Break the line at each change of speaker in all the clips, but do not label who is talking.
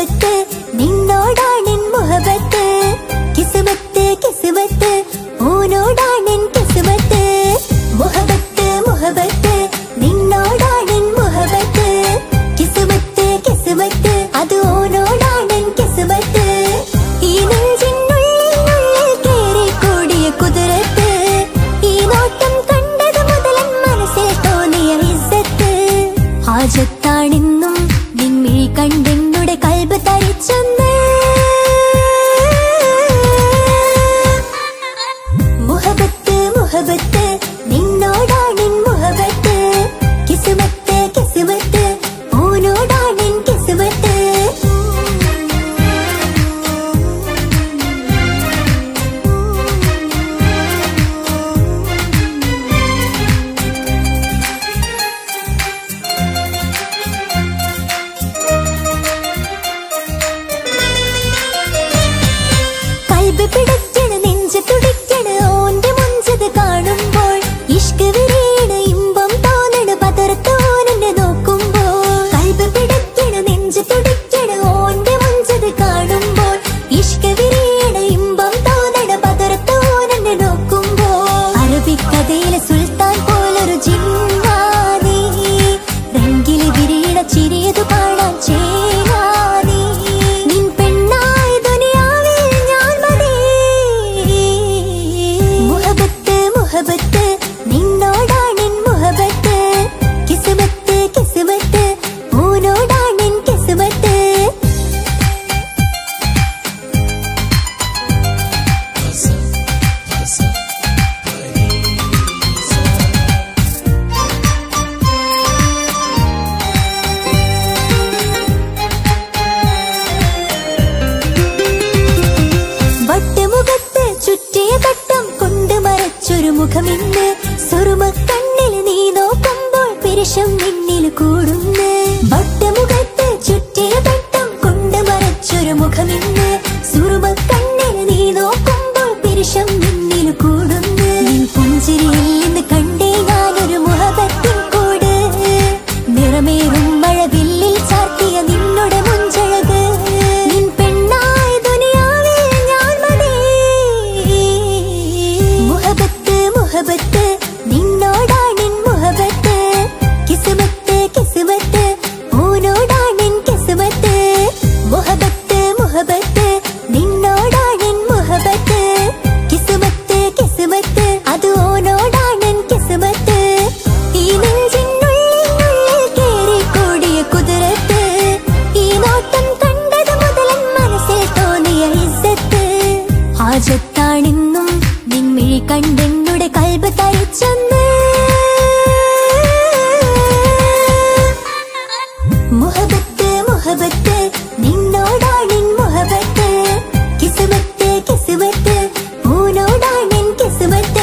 മുഹബത്ത് നിന്നോടാണെൻ മുഹബത്ത് കിസ്മത്ത് കിസ്മത്ത് ഓനോടാണെൻ കിസ്മത്ത് മുഹബത്ത് മുഹബത്ത് നിന്നോടാണെൻ മുഹബത്ത് കിസ്മത്ത് കിസ്മത്ത് അത് ഓനോടാണെൻ കിസ്മത്ത് ഈ നെഞ്ചിനുള്ളിൽ ഉള്ളിൽ കേറി കൂടിയ കുതിരത്ത് ഈ നോട്ടം കണ്ടത് മുതലൻ മനസ്സിൽ തോന്നിയ ഇസ്സത്ത് ഹാജത്താണെന്നും നിൻമിഴി കണ്ടെന്നുടെ കൽബ് തരിച്ചെന്ന് മുഹബത്ത് മുഹബത്ത് നിന്നോടാണെൻ മുഹബത്ത് കിസ്മത്ത് കിസ്മത്ത് ഓനോടാണെൻ കിസ്മത്ത് കൽബ് പിടയ്ക്കണ് നെഞ്ച് തുടിക്കണ് ഓന്റെ മുഞ്ചത് കാണുമ്പോൾ ഇഷ്ക് വിരീണ് ഇമ്പം തോന്നണ് പതർത്തോനെ നോക്കുമ്പോൾ കൽബ് പിടയ്ക്കണ് നെഞ്ച് തുടിക്കണ് ഓന്റെ മുഞ്ചത് കാണുമ്പോൾ ഇഷ്ക് വിരീണ് ഇമ്പം തോന്നണ് പതർത്തോനെ നോക്കുമ്പോൾ അറബിക്കഥയിലെ സുൽത്താൻ പോലൊരു ജിന്നാനീ രംഗില് വിരീണ ചിരിയതു കാണാൻ ചേരാനീ നിൻ പെണ്ണായി ദുനിയാവിൽ ഞാൻ മതി മുഹബത്ത് മുഹബത്ത് നിന്നോടാണെൻ മുഹബത്ത് കിസ്മത്ത് കിസ്മത്ത് ഓനോടാണെൻ കിസ്മത്ത് വട്ടമുഖത്ത് ചുറ്റിയ തട്ടം കൊണ്ട് മറച്ചൊരു മുഖമിന്ന് സുറുമ കണ്ണിൽ നീ നോക്കുമ്പോൾ പിരിശം നിന്നിൽ കൂടുന്ന് വട്ടമുഖത്ത് ചുറ്റിയ തട്ടം കൊണ്ട് മറച്ചൊരു മുഖമിന്ന് സുറുമ കണ്ണിൽ നീ നോക്കുമ്പോൾ പിരിശം നിന്നിൽ കൂടുന്ന് നിൻ പുഞ്ചിരിയിൽ നിന്ന് കണ്ടേ ഞാനൊരു മുഹബത്തിൻ കൂട് നിറമേറും മഴവില്ലിൽ ചാർത്തിയ നിന്നുടെ മുഞ്ചഴക് നിൻ പെണ്ണായി ദുനിയാവിൽ ഞാൻ മതി മുഹബത്ത് മുഹബത്ത് നിന്നോടാണെൻ മുഹബത്ത് കിസ്മത്ത് കിസ്മത്ത് ഓനോടാണെൻ കിസ്മത്ത് മുഹബത്ത് മുഹബത്ത് നിന്നോടാണെൻ മുഹബത്ത് കിസ്മത്ത് കിസ്മത്ത് അത് ഓനോടാണെൻ കിസ്മത്ത് ഈ നെഞ്ചിനുള്ളിൽ ഉള്ളിൽ കേറി കൂടിയ കുതിരത്ത് ഈ നോട്ടം കണ്ടത് മുതലൻ മനസ്സിൽ തോന്നിയ ഇസ്സത്ത് ഹാജത്താണെന്നും നിൻമിഴി കണ്ടെന്നുടെ കൽബ് തരിച്ചെന്ന് മുഹബത്ത് മുഹബത്ത് നിന്നോടാണെൻ മുഹബത്ത് കിസ്മത്ത് കിസ്മത്ത് ഓനോടാണെൻ കിസ്മത്ത്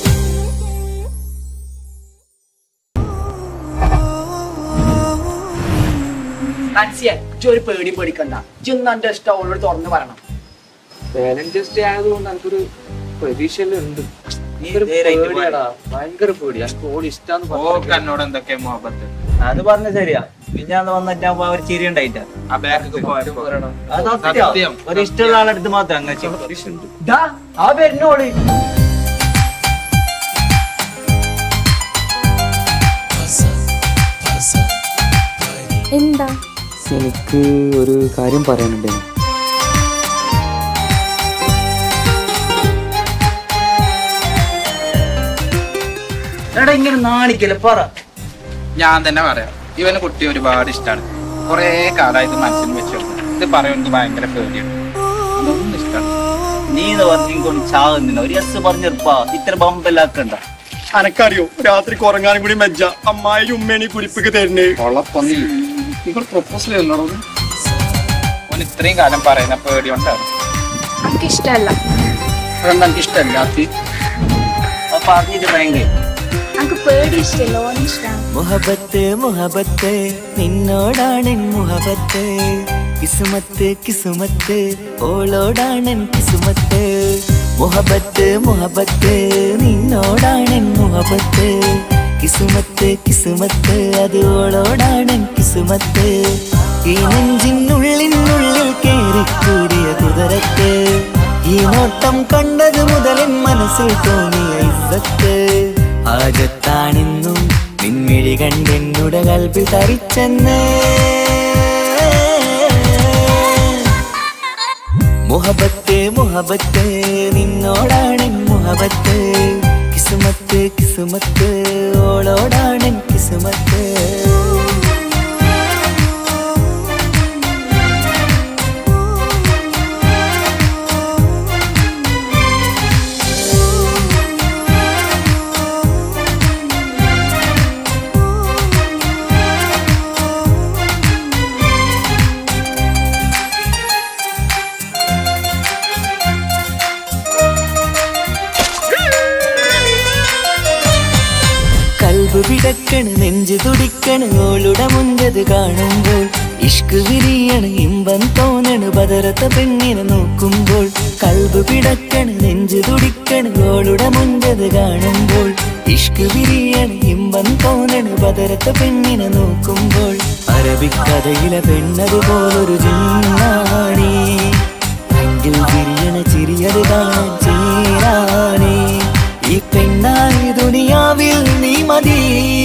നാൻസിയെ ഇജ്ജ് ഒരു പേടി പേടിക്കണ്ട ഇജ്ജൊന്ന് എന്റെ ഇഷ്ടം അവളോട് തുറന്ന് പറയണം
വാലന്റൈൻസ് ഡേ ആയതുകൊണ്ട് എനിക്കൊരു പ്രതീക്ഷയുണ്ട്
നീ
ഒരു
ധൈര്യമായിട്ട്
പേടിയാടാ ഭയങ്കര പേടി എനിക്ക് ഓടി ഇഷ്ടാന്ന്
ഓക്ക്
പറഞ്ഞു
എന്നോട് എന്തൊക്കെ മുഹബത്ത്
അത് പറഞ്ഞ ശരിയാ പിന്നെ അന്ന് വന്നിട്ട് അവർ ചിരി ഉണ്ടായിട്ടാ
ആ ബാക്ക് പോയപ്പോ
അത്
സത്യം.
സത്യം ഒരു ഇഷ്ടമുള്ള ആളെടുത്ത് മാത്രം അങ്ങനെ ചെയ്യും
ദാ ആ വരുന്നോള്
എന്താ
എനിക്ക് ഒരു കാര്യം പറയാനുണ്ട്
എടാ ഇങ്ങനെ നാണിക്കല്ലേ പറ
ഞാൻ തന്നെ പറയാം ഇവന് കുട്ടി ഒരുപാട് ഇഷ്ടമാണ് കൊറേ കാലമായിട്ട് മനസ്സിൽ വെച്ചു ഇത് പറയാൻ എനിക്ക് ഭയങ്കര പേടിയാണ് അതൊന്നും ഇഷ്ടമാണ്
നീ എന്ന് പറഞ്ഞ കൊണ്ട് ചാകുന്നില്ല ഒരു എസ് പറഞ്ഞിരുപ്പാ ഇത്ര ബമ്പലാക്കണ്ട
അനക്കറിയോ രാത്രി ഉറങ്ങാനും കൂടി മെജ്ജ അമ്മായി ഉമ്മേണി കുരിപ്പിക്ക് തരുന്നേ
കൊള്ളപ്പന്നി നിങ്ങൾ പ്രൊപ്പോസൽ ചെയ്യുന്നോ
ഓൻ ഇത്രയും കാലം പറയുന്ന പേടി കൊണ്ടാണ്
എനിക്ക് ഇഷ്ടമല്ല
അതെന്താ എനിക്ക് ഇഷ്ടമല്ലാത്ത
അപ്പൊ പറഞ്ഞിട്ട് ഭയങ്കര
എനിക്ക് പേടി ഇഷ്ടമല്ല ഓൻ ഇഷ്ടമാണ്
മുഹബത്ത് മുഹബത്ത് നിന്നോടാണെൻ മുഹബത്ത് കിസുമത്ത് കിസുമത്ത് ഓളോടാണെൻ കിസുമത്ത് മുഹബത്ത് മുഹബത്ത് നിന്നോടാണെൻ മുഹബത്ത് കിസുമത്ത് കിസുമത്ത് അത് ഓളോടാണെൻ കിസുമത്ത് ഈ നെഞ്ചിനുള്ളിനുള്ളിൽ നോട്ടം കണ്ടത് മുതലൻ മനസ്സിൽ തോന്നിയ ഇസ്സത്ത് ആജത്താണെന്നും നിൻമിഴി കണ്ടെന്നുടെ കൽപ്പിൽ തരിച്ചെന്ന് മുഹബത്ത് മുഹബത്ത് നിന്നോടാണ് മുഹബത്ത് കിസുമത്ത് കിസുമത്ത് ഓളോടാണ് കിസുമത്ത് കൽബ് പിടക്കണ് നെഞ്ചു തുടിക്കണ് ഓളുടെ മുഞ്ചത് കാണുമ്പോൾ ഇഷ്ക് വിരിയണ് ഇമ്പം തോന്നണ് ബദറത്ത പെണ്ണിനെ നോക്കുമ്പോൾ കൽബ് പിടക്കണ് നെഞ്ചു തുടിക്കണ് ഓളുടെ മുഞ്ചത് കാണുമ്പോൾ ഇഷ്ക് വിരിയണ് ഇമ്പം തോന്നണ് ബദറത്ത പെണ്ണിനെ നോക്കുമ്പോൾ അറബിക്കഥയിലെ പെണ്ണതുപോലൊരു ജിന്നാണി അങ്കിൽ വിരിയണ ചിരിയത് കാണാൻ ചേരാനേ ഈ പെണ്ണായി ദുനിയാവിൽ നീ മതി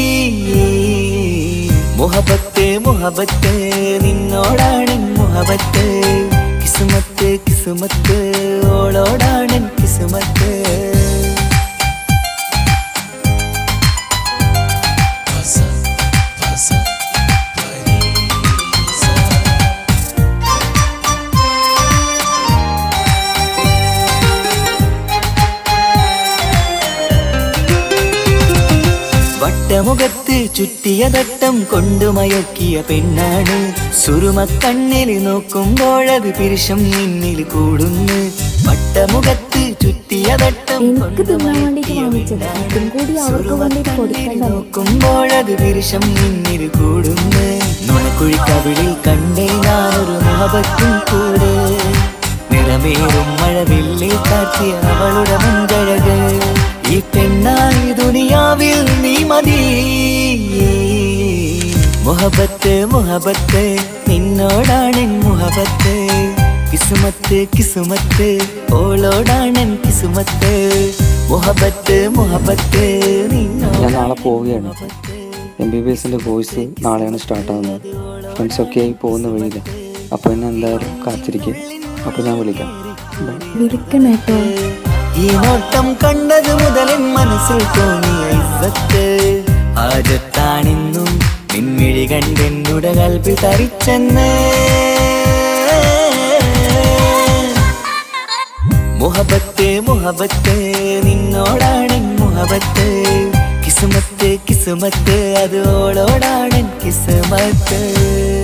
മുഹബത്ത് മുഹബത്ത് നിന്നോടാണ് മുഹബത്ത് കിസുമത്ത് കിസുമത്ത് ഓളോടാണ് കിസുമത്ത് വട്ടമുഖത്ത് ചുറ്റിയ തട്ടം കൊണ്ടു മയക്കിയ പെണ്ണാണ് സുറുമ കണ്ണിൽ നോക്കുമ്പോഴത് പിരിശം നിന്നിൽ കൂടുന്നു വട്ടമുഖത്ത് ചുറ്റിയ തട്ടം
എനിക്ക് തിന്നാൻ വേണ്ടിയിട്ട് വാങ്ങിച്ചത് ഇതും കൂടി അവർക്ക് വേണ്ടിയിട്ട് കൊടുക്കണ്ടേ
നോക്കുമ്പോഴത് പിരിശം നിന്നിൽ കൂടുന്നു നുണക്കുഴി കവിളിൽ കണ്ടേ ഞാനൊരു മുഹബത്തും കൂടെ നിറമേറും മഴവില്ലിൽ കാറ്റിയ അവളുടെ മുൻകഴക് ഈ പെണ്ണായി ദുനിയാവിൽ നീ മതി മുഹബത്ത് മുഹബത്ത് നിന്നോടാണ് മുഹബത്ത് കിസുമത്ത് കിസുമത്ത് ഓളോടാണ് കിസുമത്ത് മുഹബത്ത് മുഹബത്ത്
ഞാൻ നാളെ പോവുകയാണ് എം ബി ബി എസിൻ്റെ കോഴ്സ് നാളെയാണ് സ്റ്റാർട്ട് ആവുന്നത് ഫ്രണ്ട്സൊക്കെ ആയി പോകുന്ന വഴിയില്ല അപ്പോൾ എന്നെ എന്തായാലും കാത്തിരിക്കുക അപ്പോൾ ഞാൻ വിളിക്കാം ബൈ
വിളിക്കണം കേട്ടോ
ഈ നോട്ടം കണ്ടത് മുതലൻ മനസ്സിൽ തോന്നിയ ഇസ്സത്ത് ആജത്താണെന്നും നിൻമിഴി കണ്ടെന്നുടെ കൽപ്പിൽ തരിച്ചെന്ന് മുഹബത്ത് മുഹബത്ത് നിന്നോടാണ് മുഹബത്ത് കിസുമത്ത് കിസുമത്ത് അത് ഓളോടാണ് കിസുമത്ത്